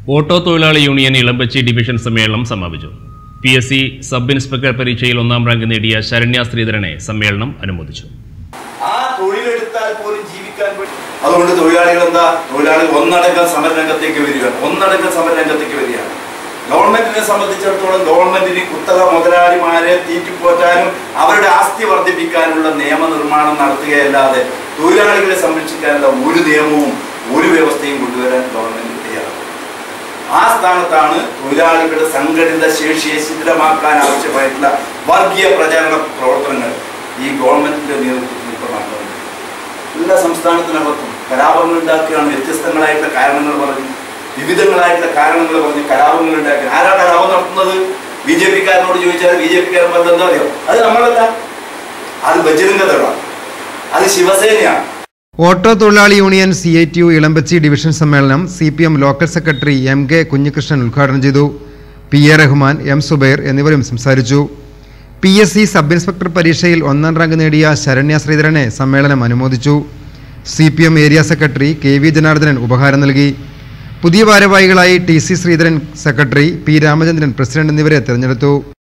auto തൊഴിലാളി union Elambachi division സമ്മേളനം സമാപിച്ചു P S C sub inspector പരീക്ഷയിൽ ഒന്നാം റാങ്ക് നേടിയ ശരണ്യ ശ്രീധരനെ സമ്മേളനം അനുമോദിച്ചു ആ തൊഴിലെടുത്താൽ പോലും ജീവിക്കാൻ പറ്റും അതുകൊണ്ട് തൊഴിലാളികൾ എന്താ തൊഴിലാളികൾ ഒന്നടങ്കം സമരരംഗത്തേക്ക് വരികയാണ് ഒന്നടങ്കം സമരരംഗത്തേക്ക് വരികയാണ് ഗവൺമെന്റിനെ സംബന്ധിച്ചിടത്തോളം ഗവൺമെന്റിന് കുത്തക മുതലാളിമാരെ തീറ്റിപ്പോറ്റാനും അവരുടെ ആസ്തി വർദ്ധിപ്പിക്കാനുള്ള നിയമനിർമ്മാണം നടത്തുകയല്ലാതെ തൊഴിലാളികളെ സംരക്ഷിക്കാനുള്ള ഒരു നിയമവും ഒരു വ്യവസ്ഥയും കൊണ്ടുവരാൻ ഗവൺമെന്റ് തയ്യാറാണ് ആ സ്ഥാനത്താണ് തൊഴിലാളികളുടെ സംഘടിത ശേഷിയെ ശിഥിലമാക്കാൻ ആവശ്യമായിട്ടുള്ള വർഗീയ പ്രചാരണ പ്രവർത്തനങ്ങൾ ഈ ഗവൺമെന്റിന്റെ നേതൃത്വത്തിൽ ഇപ്പോൾ നടക്കുന്നത് എല്ലാ സംസ്ഥാനത്തിനകത്തും കലാപങ്ങൾ ഉണ്ടാക്കുകയാണ് വ്യത്യസ്തങ്ങളായിട്ടുള്ള കാരണങ്ങൾ പറഞ്ഞ് വിവിധങ്ങളായിട്ടുള്ള കാരണങ്ങൾ പറഞ്ഞ് കലാപങ്ങൾ ഉണ്ടാക്കി ആരാ കലാപം നടത്തുന്നത് ബി ജെ പിക്കാരനോട് ചോദിച്ചാൽ ബി ജെ പിക്കാരൻ പറഞ്ഞത് എന്താ അറിയോ അത് നമ്മളല്ല അത് ബജരംഗതകളാണ് അത് ശിവസേനയാണ് ഓട്ടോ തൊഴിലാളി union C I T U Elambachi division സമ്മേളനം C P M local secretary M K Kunhikrishnan ഉദ്ഘാടനം ചെയ്തു P A Rahman M Subair എന്നിവരും സംസാരിച്ചു P S C sub inspector പരീക്ഷയിൽ ഒന്നാം റാങ്ക് നേടിയ ശരണ്യ ശ്രീധരനെ സമ്മേളനം അനുമോദിച്ചു C P M area secretary K V Janardhanan ഉപഹാരം നൽകി പുതിയ ഭാരവാഹികളായി T C Sreedharan secretary P Ramachandran president എന്നിവരെ തെരഞ്ഞെടുത്തു